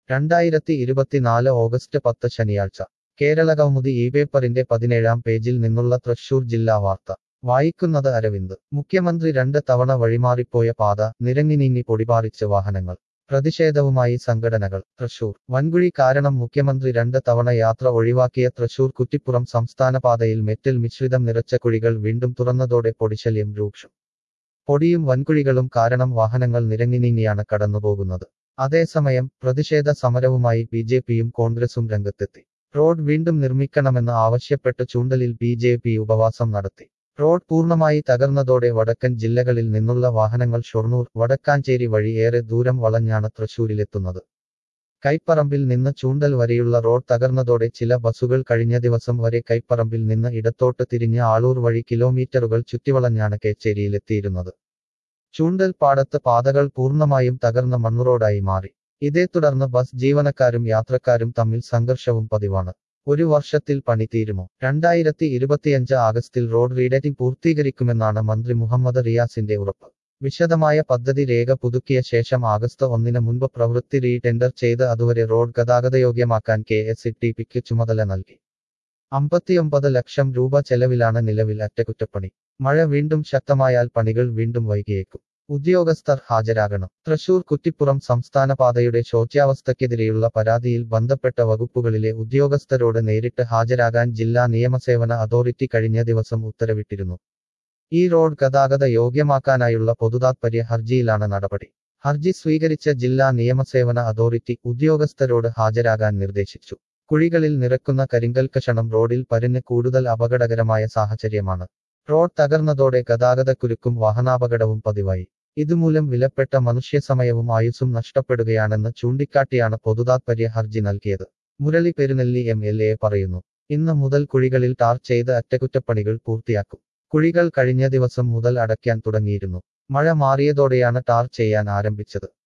രണ്ടായിരത്തി ഇരുപത്തിനാല് ഓഗസ്റ്റ് പത്ത് ശനിയാഴ്ച കേരള കൗമുദി ഈ പേപ്പറിന്റെ പതിനേഴാം പേജിൽ നിന്നുള്ള തൃശൂർ ജില്ലാ വാർത്ത വായിക്കുന്നത് അരവിന്ദ് മുഖ്യമന്ത്രി രണ്ട് തവണ വഴിമാറിപ്പോയ പാത നിരങ്ങി നീങ്ങി പൊടിപാറിച്ച് വാഹനങ്ങൾ പ്രതിഷേധവുമായി സംഘടനകൾ തൃശൂർ വൻകുഴി കാരണം മുഖ്യമന്ത്രി രണ്ട് തവണ യാത്ര ഒഴിവാക്കിയ തൃശൂർ കുറ്റിപ്പുറം സംസ്ഥാന പാതയിൽ മെറ്റൽ മിശ്രിതം നിറച്ച കുഴികൾ വീണ്ടും തുറന്നതോടെ പൊടിശല്യം രൂക്ഷം പൊടിയും വൻകുഴികളും കാരണം വാഹനങ്ങൾ നിരങ്ങി നീങ്ങിയാണ് കടന്നുപോകുന്നത് അതേസമയം പ്രതിഷേധ സമരവുമായി ബി ജെ പിയും കോൺഗ്രസും രംഗത്തെത്തി റോഡ് വീണ്ടും നിർമ്മിക്കണമെന്ന് ആവശ്യപ്പെട്ട് ചൂണ്ടലിൽ ബി ജെ പി ഉപവാസം നടത്തി റോഡ് പൂർണ്ണമായി തകർന്നതോടെ വടക്കൻ ജില്ലകളിൽ നിന്നുള്ള വാഹനങ്ങൾ ഷൊർണൂർ വടക്കാഞ്ചേരി വഴി ഏറെ ദൂരം വളഞ്ഞാണ് തൃശൂരിലെത്തുന്നത് കൈപ്പറമ്പിൽ നിന്ന് ചൂണ്ടൽ വരെയുള്ള റോഡ് തകർന്നതോടെ ചില ബസ്സുകൾ കഴിഞ്ഞ ദിവസം വരെ കൈപ്പറമ്പിൽ നിന്ന് ഇടത്തോട്ട് തിരിഞ്ഞ് ആളൂർ വഴി കിലോമീറ്ററുകൾ ചുറ്റിവളഞ്ഞാണ് കേച്ചേരിയിലെത്തിയിരുന്നത് ചൂണ്ടൽ പാടത്ത് പാതകൾ പൂർണ്ണമായും തകർന്ന മണ്ണുറോഡായി മാറി ഇതേ തുടർന്ന് ബസ് ജീവനക്കാരും യാത്രക്കാരും തമ്മിൽ സംഘർഷവും പതിവാണ് ഒരു വർഷത്തിൽ പണി തീരുമോ രണ്ടായിരത്തി ഇരുപത്തിയഞ്ച് ആഗസ്റ്റിൽ റോഡ് റീഡറ്റിംഗ് പൂർത്തീകരിക്കുമെന്നാണ് മന്ത്രി മുഹമ്മദ് റിയാസിന്റെ ഉറപ്പ് വിശദമായ പദ്ധതി രേഖ പുതുക്കിയ ശേഷം ആഗസ്റ്റ് ഒന്നിന് മുൻപ് പ്രവൃത്തി റീ ടെൻഡർ ചെയ്ത് അതുവരെ റോഡ് ഗതാഗതയോഗ്യമാക്കാൻ കെ എസ് ഇ ടി പിക്ക് ചുമതല നൽകി അമ്പത്തിയൊമ്പത് ലക്ഷം രൂപ ചെലവിലാണ് നിലവിൽ അറ്റകുറ്റപ്പണി മഴ വീണ്ടും ശക്തമായാൽ പണികൾ വീണ്ടും വൈകിയേക്കും ഉദ്യോഗസ്ഥർ ഹാജരാകണം തൃശൂർ കുറ്റിപ്പുറം സംസ്ഥാന പാതയുടെ ശോച്യാവസ്ഥയ്ക്കെതിരെയുള്ള പരാതിയിൽ ബന്ധപ്പെട്ട വകുപ്പുകളിലെ ഉദ്യോഗസ്ഥരോട് നേരിട്ട് ഹാജരാകാൻ ജില്ലാ നിയമസേവന അതോറിറ്റി കഴിഞ്ഞ ദിവസം ഉത്തരവിട്ടിരുന്നു ഈ റോഡ് ഗതാഗത യോഗ്യമാക്കാനായുള്ള പൊതുതാത്പര്യ ഹർജിയിലാണ് നടപടി ഹർജി സ്വീകരിച്ച ജില്ലാ നിയമസേവന അതോറിറ്റി ഉദ്യോഗസ്ഥരോട് ഹാജരാകാൻ നിർദ്ദേശിച്ചു കുഴികളിൽ നിറക്കുന്ന കരിങ്കൽക്കഷണം റോഡിൽ പരന്ന് കൂടുതൽ അപകടകരമായ സാഹചര്യമാണ് റോഡ് തകർന്നതോടെ ഗതാഗതക്കുരുക്കും വാഹനാപകടവും പതിവായി ഇതുമൂലം വിലപ്പെട്ട മനുഷ്യസമയവും ആയുസ്സും നഷ്ടപ്പെടുകയാണെന്ന് ചൂണ്ടിക്കാട്ടിയാണ് പൊതുതാത്പര്യ ഹർജി നൽകിയത് Murali Perunelli M L A പറയുന്നു ഇന്ന് മുതൽ കുഴികളിൽ ടാർ ചെയ്ത് അറ്റകുറ്റപ്പണികൾ പൂർത്തിയാക്കും കുഴികൾ കഴിഞ്ഞ ദിവസം മുതൽ അടയ്ക്കാൻ തുടങ്ങിയിരുന്നു മഴ മാറിയതോടെയാണ് ടാർ ചെയ്യാൻ ആരംഭിച്ചത്